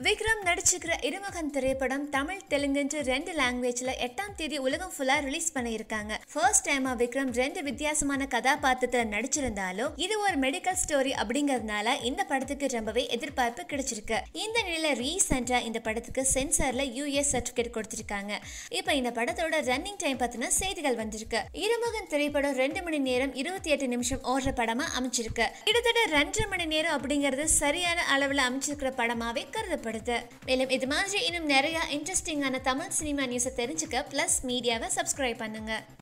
விக்ரம் நடிச்சுக்கிற இருமகன் திரைப்படம் தமிழ் தெலுங்குன்ற ரெண்டு லாங்குவேஜ்ல எட்டாம் தேதி உலகம் ஃபுல்லா ரிலீஸ் பண்ணியிருக்காங்க ஃபர்ஸ்ட் டைமா விக்ரம் ரெண்டு வித்தியாசமான கதாபாத்திரத்துல நடிச்சிருந்தாலும் இது ஒரு மெடிக்கல் ஸ்டோரி அப்படிங்கறதுனால இந்த படத்துக்கு ரொம்பவே எதிர்பார்ப்பு கிடைச்சிருக்கு இந்த நிலையில ரீசெண்டா இந்த படத்துக்கு சென்சார்ல யூஎஸ் சர்டிபிகேட் கொடுத்திருக்காங்க இப்போ இந்த படத்தோட ரன்னிங் டைம் பத்தின செய்திகள் வந்திருக்கு இருமகன் திரைப்படம் ரெண்டு மணி நேரம் இருபத்தி எட்டு நிமிஷம் ஓடுற படமா அமைச்சிருக்கு கிட்டத்தட்ட ரெண்டரை மணி நேரம் அப்படிங்கிறது சரியான அளவுல அமைச்சிருக்கிற படமாவே கருதப்படுது மேலும் இது மாதிரி இன்னும் நிறைய இன்ட்ரெஸ்டிங்கான தமிழ் சினிமா நியூஸை தெரிஞ்சுக்க பிளஸ் மீடியாவை சப்ஸ்கிரைப் பண்ணுங்க